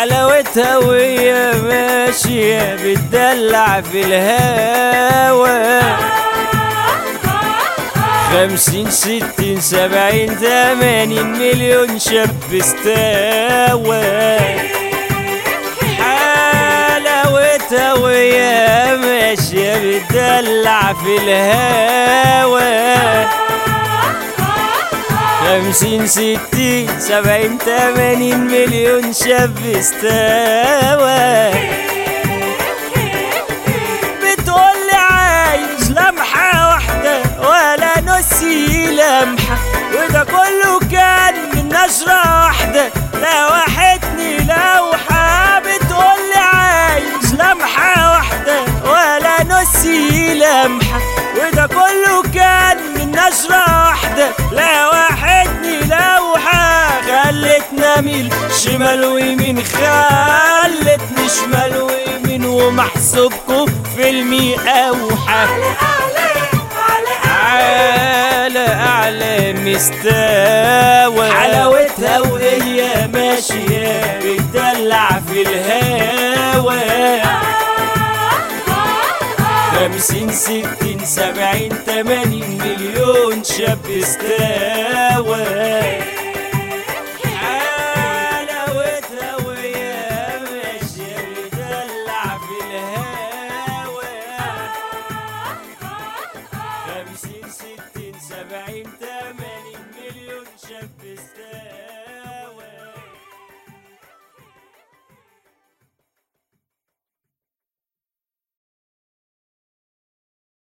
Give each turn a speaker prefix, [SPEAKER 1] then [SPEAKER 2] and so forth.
[SPEAKER 1] حلاوتها وهي ماشية بتدلع في الهوا خمسين ستين سبعين تمانين مليون شاب استوى حلاوتها وهي ماشية بتدلع في الهوا خمسين ستين سبعين تمانين مليون شاب استوى بتقولي عايز لمحة واحدة ولا نصي لمحة وده كله كان من نشرة واحدة لوحتني لوحة بتقولي عايز لمحة واحدة ولا نصي لمحة وده كله كان من نشرة واحدة لوحتني لوحة خلتنا ميل شمال ويمين خلتني شمال ويمين ومحسوبكم فيلمي أوحى على أعلى مستوى حلاوتها وهي ماشية بتدلع في الهوا خمسين ستين سبعين تمانين مليون شاب استوى حلاوتها وهي ماشية بتدلع في الهوا خمسين ستين سبعين